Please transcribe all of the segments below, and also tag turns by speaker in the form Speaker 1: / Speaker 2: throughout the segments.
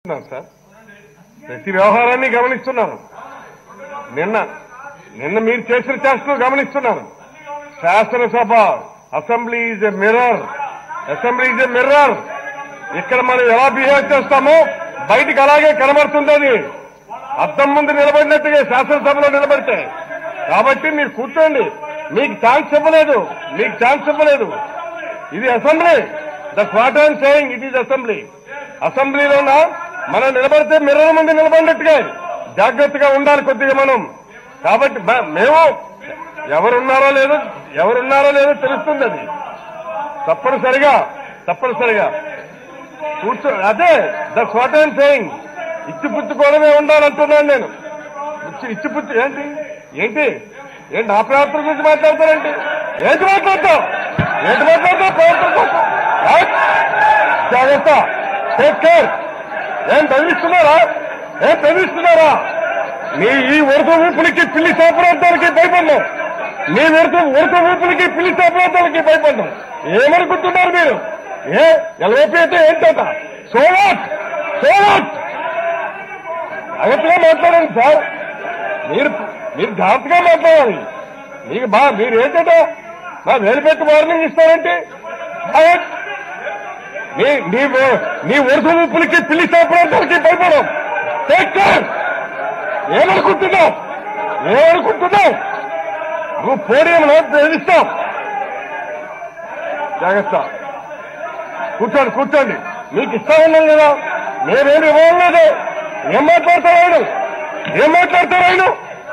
Speaker 1: గమనిస్తున్నాను sir ప్రతి వ్యవహారాన్ని గమనిస్తున్నాను నిన్న నిన్న మీరు చేసిన చేష్టలు గమనిస్తున్నాను శాసనసభ assembly is a mirror assembly is a mirror ఇక్కడ మనం ఎలా బిహేవ్ చేస్తామో బయటికి అలాగే కనబడుతుంది అది అద్దం ముందు నిలబడినట్టుగా శాసనసభలో నిలబడితే కాబట్టి మీరు కూర్చోండి మీకు ఛాన్స్ ఇవ్వలేదు మీకు ఛాన్స్ ఇవ్వలేదు ఇది assembly that's what I'm saying it is assembly అసెంబ్లీలోన మనం నిలబడితే మిర్రర్ ముందు నిలబడినట్టుగా జాగ్రత్తగా ఉండాలి కొద్దిగా మనం కాబట్టి మ- మేము ఎవరున్నారో లేదో ఎవరున్నారో లేదో తెలుస్తుంది అది తప్పనిసరిగా తప్పనిసరిగా కూర్చో అదే దట్స్ వాట్ ఐఎమ్ సేయింగ్ ఇచ్చిపుచ్చుకోవడమే ఉండాలంటున్నాను నేను ఇచ్చి ఇచ్చిపుచ్చు ఏంటి ఏంటి ఏంటి నా ప్రవర్తన గురించి మాట్లాడతారేంటి ఏంటి మాట్లాడతావు ఏంటి మాట్లాడతావు ప్రవర్తన కోసం రైట్? జాగ్రత్త టేక్ కేర్ ఏం బెదిరిస్తున్నారా ఏం బెదిరిస్తున్నారా మీ ఈ ఉడత ఊపులకి పిల్లి సాపరార్థాలకి భయపడ్డాం మీ ఉడత ఉడత ఊపులకి పిల్లి సాపరార్థాలకి భయపడ్డాం ఏమనుకుంటున్నారు మీరు ఏ ఎల్ఓపి అయితే ఏంటట సోవాట్ సోవాట్ జాగ్రత్తగా మాట్లాడండి సార్ మీరు మీరు జాగ్రత్తగా మాట్లాడాలి మీకు బా మీరు ఏంటంటే మా వేలు పెట్టి వార్నింగ్ ఇస్తారంటే జాగ్రత్త. నీ నీ నీ వరుస ఊపులకి పిల్లి సాపరార్థాలకి భయపడం టేక్ కేర్ ఏమనుకుంటున్నావు ఏమనుకుంటున్నావు నువ్వు పోడియంలో బెదిరిస్తావు జాగ్రత్త కూర్చోండి కూర్చోండి మీకు ఇష్టం ఉన్నాం కదా నేనేమి ఇవ్వలేదు ఏం మాట్లాడతారు ఆయన ఏం మాట్లాడతారు ఆయన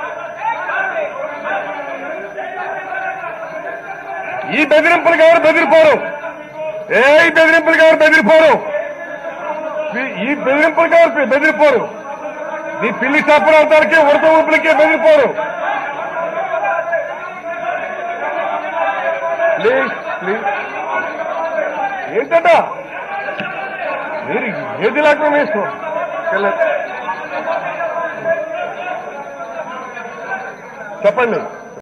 Speaker 1: ఈ బెదిరింపులకు ఎవరు బెదిరిపోరు ఏ ఈ బెదిరింపులకు ఎవరు బెదిరిపోరు ఈ- ఈ బెదిరింపులకు ఎవరు బెదిరిపోరు ఈ పిల్లి చప్పరవుతారికి ఉడత ఊపులకి బెదిరిపోరు ప్లీజ్ ప్లీజ్ ఏంటట మీరు ఏది లాగా వేసుకో చెప్పండి